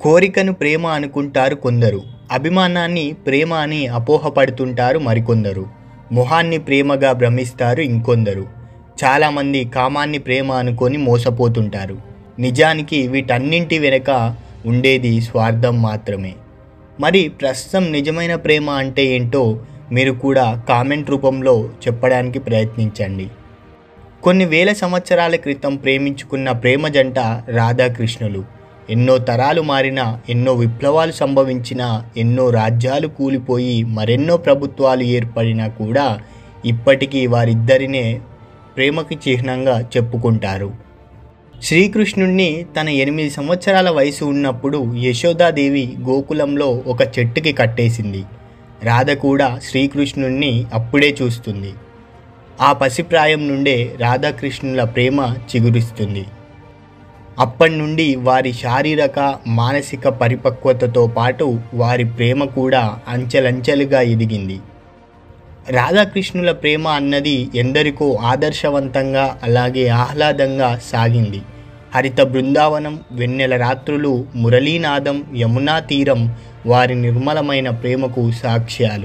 కోరికను ప్రేమ అనుకుంటారు కొందరు అభిమానాన్ని ప్రేమ అని అపోహపడుతుంటారు మరికొందరు మొహాన్ని ప్రేమగా భ్రమిస్తారు ఇంకొందరు చాలామంది కామాన్ని ప్రేమ అనుకొని మోసపోతుంటారు నిజానికి వీటన్నింటి వెనుక ఉండేది స్వార్థం మాత్రమే మరి ప్రస్తుతం నిజమైన ప్రేమ అంటే ఏంటో మీరు కూడా కామెంట్ రూపంలో చెప్పడానికి ప్రయత్నించండి కొన్ని వేల సంవత్సరాల క్రితం ప్రేమించుకున్న ప్రేమ జంట రాధాకృష్ణులు ఎన్నో తరాలు మారినా ఎన్నో విప్లవాలు సంభవించినా ఎన్నో రాజ్యాలు కూలిపోయి మరెన్నో ప్రభుత్వాలు ఏర్పడినా కూడా ఇప్పటికీ వారిద్దరినే ప్రేమకి చిహ్నంగా చెప్పుకుంటారు శ్రీకృష్ణుణ్ణి తన ఎనిమిది సంవత్సరాల వయసు ఉన్నప్పుడు యశోదాదేవి గోకులంలో ఒక చెట్టుకి కట్టేసింది రాధ కూడా శ్రీకృష్ణుణ్ణి అప్పుడే చూస్తుంది ఆ పసిప్రాయం నుండే రాధాకృష్ణుల ప్రేమ చిగురిస్తుంది అప్పటి నుండి వారి శారీరక మానసిక పరిపక్వతతో పాటు వారి ప్రేమ కూడా అంచెలంచెలుగా ఎదిగింది రాధాకృష్ణుల ప్రేమ అన్నది ఎందరికో ఆదర్శవంతంగా అలాగే ఆహ్లాదంగా సాగింది హరిత బృందావనం వెన్నెల రాత్రులు మురళీనాదం యమునా తీరం వారి నిర్మలమైన ప్రేమకు సాక్ష్యాలు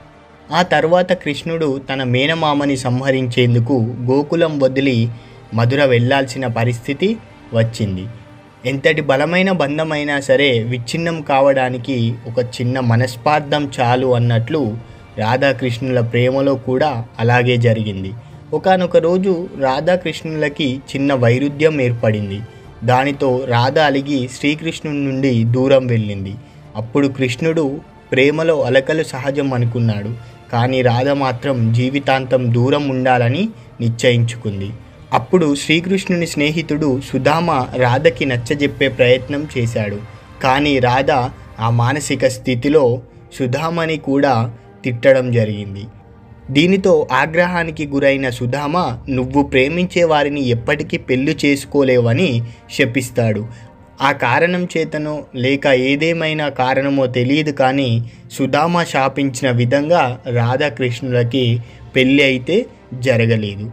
ఆ తర్వాత కృష్ణుడు తన మేనమామని సంహరించేందుకు గోకులం వదిలి మధుర వెళ్ళాల్సిన పరిస్థితి వచ్చింది ఎంతటి బలమైన బంధమైనా సరే విచ్ఛిన్నం కావడానికి ఒక చిన్న మనస్పార్థం చాలు అన్నట్లు రాధాకృష్ణుల ప్రేమలో కూడా అలాగే జరిగింది ఒకానొక రోజు రాధాకృష్ణులకి చిన్న వైరుధ్యం ఏర్పడింది దానితో రాధ అలిగి శ్రీకృష్ణుడి నుండి దూరం వెళ్ళింది అప్పుడు కృష్ణుడు ప్రేమలో అలకలు సహజం అనుకున్నాడు కానీ రాధ మాత్రం జీవితాంతం దూరం ఉండాలని నిశ్చయించుకుంది అప్పుడు శ్రీకృష్ణుని స్నేహితుడు సుధామ రాధకి నచ్చజెప్పే ప్రయత్నం చేశాడు కానీ రాధ ఆ మానసిక స్థితిలో సుధామని కూడా తిట్టడం జరిగింది దీనితో ఆగ్రహానికి గురైన సుధామ నువ్వు ప్రేమించే వారిని ఎప్పటికీ పెళ్లి చేసుకోలేవని శపిస్తాడు ఆ కారణం చేతనో లేక ఏదేమైనా కారణమో తెలియదు కానీ సుధామ శాపించిన విధంగా రాధాకృష్ణులకి పెళ్ళి అయితే జరగలేదు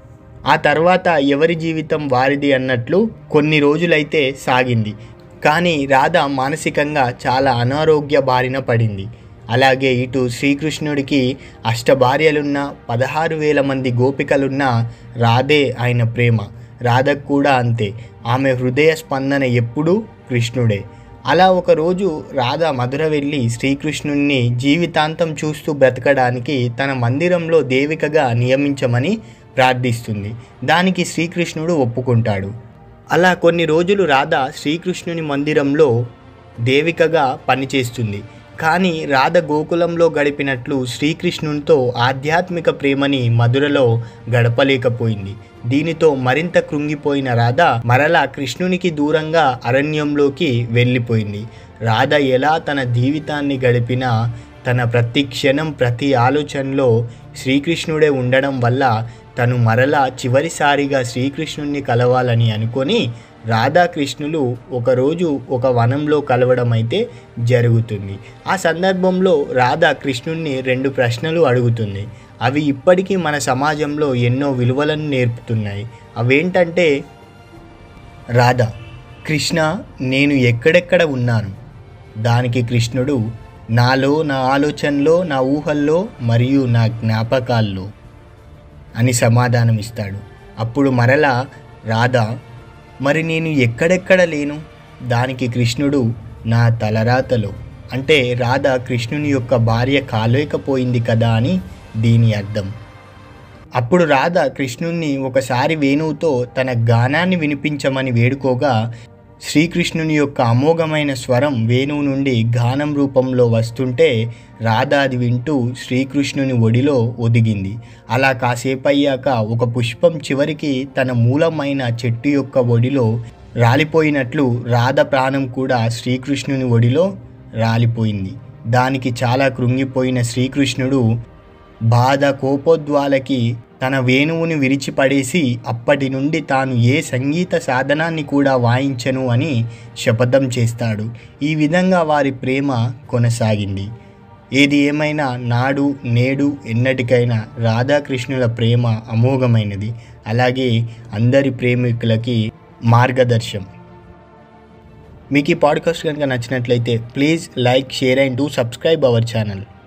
ఆ తర్వాత ఎవరి జీవితం వారిది అన్నట్లు కొన్ని రోజులైతే సాగింది కానీ రాధ మానసికంగా చాలా అనారోగ్య బారిన పడింది అలాగే ఇటు శ్రీకృష్ణుడికి అష్టభార్యలున్న పదహారు వేల మంది గోపికలున్న రాధే ఆయన ప్రేమ రాధకు కూడా అంతే ఆమె హృదయ స్పందన ఎప్పుడూ కృష్ణుడే అలా ఒకరోజు రాధ మధుర వెళ్ళి శ్రీకృష్ణుణ్ణి జీవితాంతం చూస్తూ బ్రతకడానికి తన మందిరంలో దేవికగా నియమించమని ప్రార్థిస్తుంది దానికి శ్రీకృష్ణుడు ఒప్పుకుంటాడు అలా కొన్ని రోజులు రాధ శ్రీకృష్ణుని మందిరంలో దేవికగా పనిచేస్తుంది కానీ రాధ గోకులంలో గడిపినట్లు శ్రీకృష్ణునితో ఆధ్యాత్మిక ప్రేమని మధురలో గడపలేకపోయింది దీనితో మరింత కృంగిపోయిన రాధ మరలా కృష్ణునికి దూరంగా అరణ్యంలోకి వెళ్ళిపోయింది రాధ ఎలా తన జీవితాన్ని గడిపినా తన ప్రతి క్షణం ప్రతి ఆలోచనలో శ్రీకృష్ణుడే ఉండడం వల్ల తను మరలా చివరిసారిగా శ్రీకృష్ణుణ్ణి కలవాలని అనుకొని రాధాకృష్ణులు ఒకరోజు ఒక వనంలో కలవడం అయితే జరుగుతుంది ఆ సందర్భంలో రాధా కృష్ణుణ్ణి రెండు ప్రశ్నలు అడుగుతుంది అవి ఇప్పటికీ మన సమాజంలో ఎన్నో విలువలను నేర్పుతున్నాయి అవేంటంటే రాధ కృష్ణ నేను ఎక్కడెక్కడ ఉన్నాను దానికి కృష్ణుడు నాలో నా ఆలోచనలో నా ఊహల్లో మరియు నా జ్ఞాపకాల్లో అని సమాధానం ఇస్తాడు అప్పుడు మరలా రాధ మరి నేను ఎక్కడెక్కడ లేను దానికి కృష్ణుడు నా తలరాతలో అంటే రాధ కృష్ణుని యొక్క భార్య కాలేకపోయింది కదా అని దీని అర్థం అప్పుడు రాధ కృష్ణుణ్ణి ఒకసారి వేణువుతో తన గానాన్ని వినిపించమని వేడుకోగా శ్రీకృష్ణుని యొక్క అమోఘమైన స్వరం వేణువు నుండి గానం రూపంలో వస్తుంటే రాధ అది వింటూ శ్రీకృష్ణుని ఒడిలో ఒదిగింది అలా కాసేపయ్యాక ఒక పుష్పం చివరికి తన మూలమైన చెట్టు యొక్క ఒడిలో రాలిపోయినట్లు రాధ ప్రాణం కూడా శ్రీకృష్ణుని ఒడిలో రాలిపోయింది దానికి చాలా కృంగిపోయిన శ్రీకృష్ణుడు బాధ కోపోద్వాలకి తన వేణువుని విరిచిపడేసి అప్పటి నుండి తాను ఏ సంగీత సాధనాన్ని కూడా వాయించను అని శపథం చేస్తాడు ఈ విధంగా వారి ప్రేమ కొనసాగింది ఏది ఏమైనా నాడు నేడు ఎన్నటికైనా రాధాకృష్ణుల ప్రేమ అమోఘమైనది అలాగే అందరి ప్రేమికులకి మార్గదర్శం మీకు ఈ పాడ్కాస్ట్ కనుక నచ్చినట్లయితే please like share and do subscribe our channel